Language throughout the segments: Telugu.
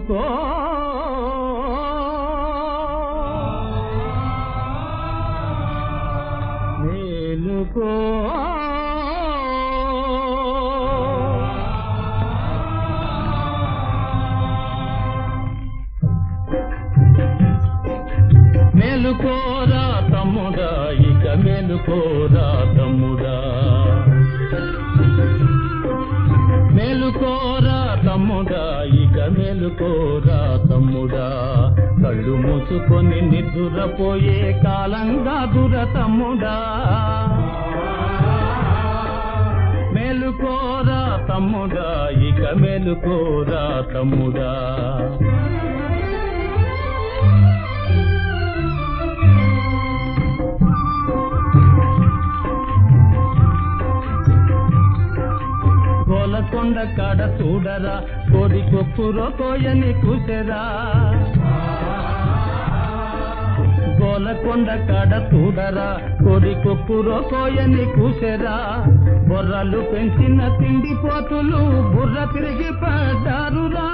మేలుకో మేలుకో మేలుకోరా తమ్ముడా ఇక మేలుకోరా తమ్ముడా మేలుకోరా తమ్ముడా ఇక మేలుకోరా తమ్ముడా కళ్ళు మూసుకొని నిద్రపోయే కాలంగా దుర తమ్ముడా మేలుకోరా తమ్ముడా ఇక మేలుకోరా తమ్ముడా గోలకొండ కాడ చూడరా కోడి కొప్పురో కోయని కూసెరా గోలకొండ కాడ చూడరా కోడి కొప్పురో కోయని కూసెరా బొర్రలు పెంచిన తిండి పోతులు బుర్ర తిరిగి పడ్డారురా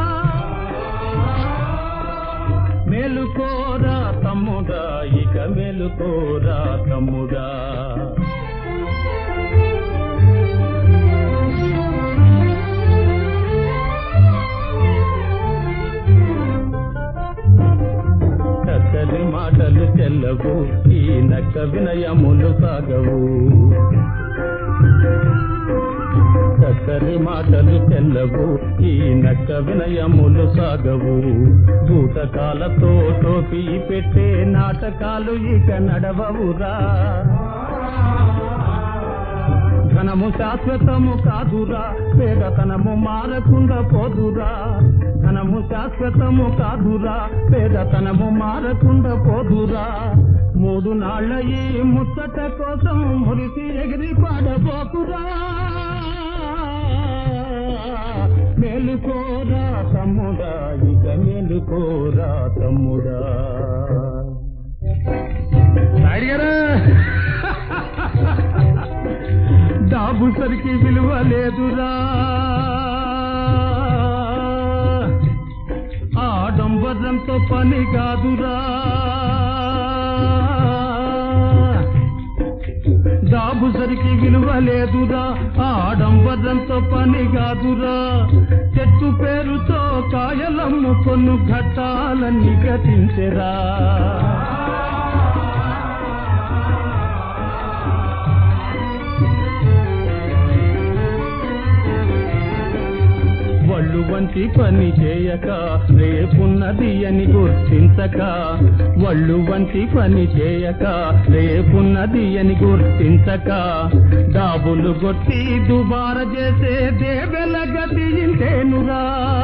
మేలుకోరా తమ్ముడా ఇక మేలుకోరా తమ్ముడా చక్కని మాటలు చెల్లవు ఈ నక్క వినయములు సాగవు చక్కని మాటలు చెల్లవు ఈ నక్క వినయములు సాగవు భూతకాలతో టోపీ పెట్టే నాటకాలు ఇక నడవవురా ధనము శాశ్వతము కాదురా పేదతనము మారకుండా పోదురా ధనము శాశ్వతము కాదురా పేదతనము మారకుండా పోదురా మూడు నాళ్ళ ఈ ముచ్చట కోసం మురిసి ఎగిరి పాడబోకురా మేలుకోరా తమ్ముడా ఇక మేలుకోరా తమ్ముడా అడిగారా డాబు సరికి విలువ లేదురా ఆడంబరంతో పని కాదురా డాబు సరికి విలువ లేదురా ఆడంబరంతో పని కాదురా చెట్టు పేరుతో కాయలమ్ము కొన్ను ఘట్టాలన్నీ గతించెరా వళ్ళు వంటి పని చేయక రేపున్నది అని గుర్తించక వళ్ళు వంటి పని చేయక రేపున్నది అని గుర్తించక డాబులు కొట్టి దుబార చేసే దేవెల గతి ఇంతేనురా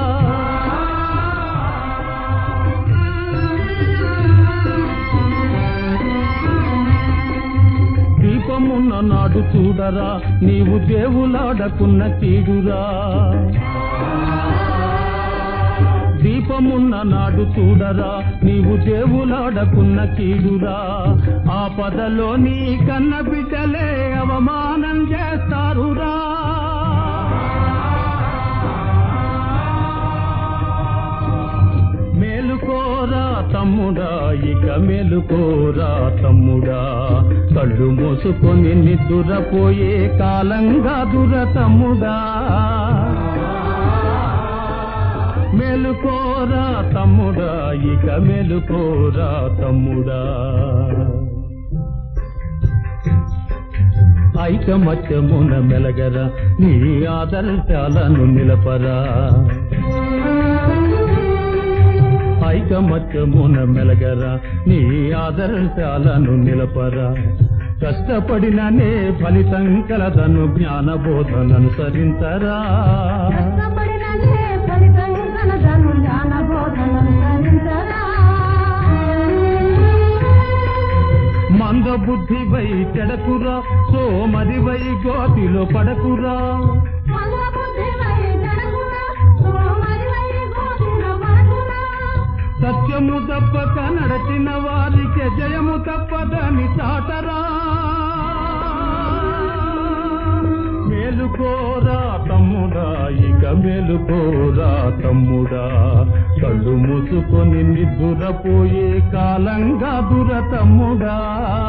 దీపమున్న నాడు చూడరా నీవు దేవులాడకున్న చీడురా దీపమున్న నాడు చూడరా నీవు దేవులాడకున్న కీడురా ఆపదలో నీ కన్న బిడ్డలే అవమానం చేస్తారురా మేలుకోరా తమ్ముడా ఇక మేలుకోరా తమ్ముడా కళ్ళు మూసుకొని నిద్దురపోయే కాలంగా దుర తమ్ముడా మేలుకోరా తమ్ముడా ఇక మేలుకోరా తమ్ముడా ఐకమత్యమున మెలగరా నీ ఆదర్శాలను నిలపరా ఐకమత్యమున మెలగరా నీ ఆదర్శాలను నిలపరా కష్టపడిననే ఫలితం కలదను జ్ఞానబోధననుసరించరా కష్టపడినదే ఫలితం కలదను జ్ఞానబోధననుసరించరా. మందబుద్ధివై చెడకురా సోమరివై గోతిలో పడకురా మందబుద్ధివై జడకురా, సోమరివై గోతిలో పడకురా. సత్యము తప్పక నడచిన వారికి జయము తప్పదని చాటరా మేలుకోరా తమ్ముడా ఇక మేలుకోరా తమ్ముడా కళ్ళు మూసుకొని నిద్దురపోయే కాలంగా దుర తమ్ముడా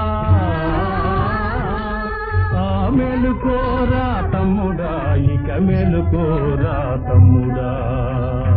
ఆ మేలుకోరా తమ్ముడా ఇక మేలుకోరా తమ్ముడా